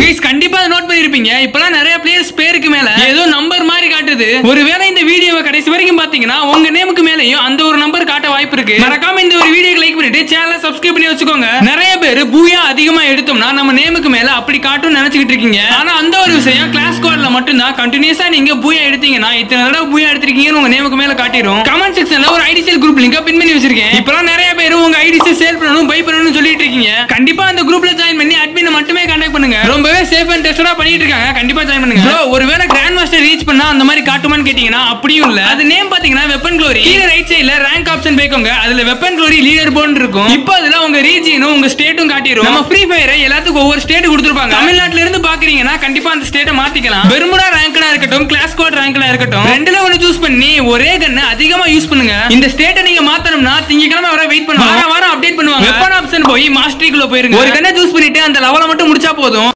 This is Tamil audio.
Guys, கண்டிப்பா அதை நோட் பண்ணிருப்பீங்க இப்பெல்லாம் நிறைய பிளேயர்ஸ் பேருக்கு மேல ஏதோ நம்பர் மாதிரி காட்டுது ஒருவேளை இந்த வீடியோவை கடைசி வரைக்கும் பாத்தீங்கன்னா உங்க நேமுக்கு மேலயும் அந்த ஒரு நம்பர் காட்ட வாய்ப்பு இருக்கு மறக்காம இந்த ஒரு வீடியோக்கு லைக் பண்ணிட்டு சேனலை சப்ஸ்கிரைப் பண்ணி வச்சுக்கோங்க நிறைய பேர் பூயா அதிகமா எடுத்தோம்னா நம்ம நேமுக்கு மேல அப்படி காட்டும் நினைச்சுக்கிட்டு இருக்கீங்க ஆனா அந்த ஒரு விஷயம் கிளாஸ் ஸ்குவாட்ல மட்டும்தான் கண்டினியூஸா நீங்க பூயா எடுத்தீங்கன்னா இத்தனை தடவை பூயா எடுத்திருக்கீங்கன்னு உங்க நேமுக்கு மேல காட்டிடும் கமெண்ட் செக்ஷன்ல ஒரு ID sale group link pin பண்ணி வச்சிருக்கேன் இப்பலாம் நிறைய பேர் உங்க ஐடி சேல் பண்ணணும் பை பண்ணணும்னு சொல்லிட்டு இருக்கீங்க கண்டிப்பா அந்த குரூப்ல ஜாயின் பண்ணி அட்மினை மட்டுமே கான்டாக்ட் பண்ணுங்க ரொம்பவே சேஃப் அண்ட் டெஸ்டடா பண்ணிட்டு இருக்காங்க கண்டிப்பா ஜாயின் பண்ணுங்க Bro, ஒருவேளை கிராண்ட் மாஸ்டர் ரீச் பண்ணா அந்த மாதிரி காட்டுமான்னு கேட்டீங்கன்னா அப்படியும் இல்ல அது நேம் பாத்தீங்கன்னா வெப்பன் க்ளோரி கீழே ரைட் சைடுல ரேங்க் ஆப்ஷன் போய்க்கோங்க அதுல வெப்பன் க்ளோரி லீடர் போன் இருக்கும் இப்போ அதுல உங்க ரீஜியனும் உங்க ஸ்டேட்டும் காட்டிடும் நம்ம ஃப்ரீ ஃபயரை எல்லாத்துக்கும் ஒவ்வொரு ஸ்டேட் கொடுத்துருப்பாங்க தமிழ்நாட்டுல இருந்து பாக்குறீங்கன்னா கண்டிப்பா அந்த ஸ்டேட்டை மாத்திக்கலாம் பெருமுடா ரேங்க்னா இருக்கட்டும் கிளாஸ் கோட் ரேங்க்னா இருக்கட்டும் ரெண்டுல ஒன்னு சூஸ் பண்ணி ஒரே கன்னு அதிகமா யூஸ் பண்ணுங்க இந்த ஸ்டேட்டை நீங்க மாத்தணும்னா திங்கக்கிழமை வர வெயிட் பண்ணுவாங்க வாரம் வாரம் அப்டேட் பண்ணுவாங்க வெப்பன் ஆப்ஷன் போய் மாஸ்டரிக்குள்ள போயிருங்க ஒரு கண்ணை சூஸ் பண்ணிட்டு அந்த லெவலை மட்டும் முடிச்சா போதும்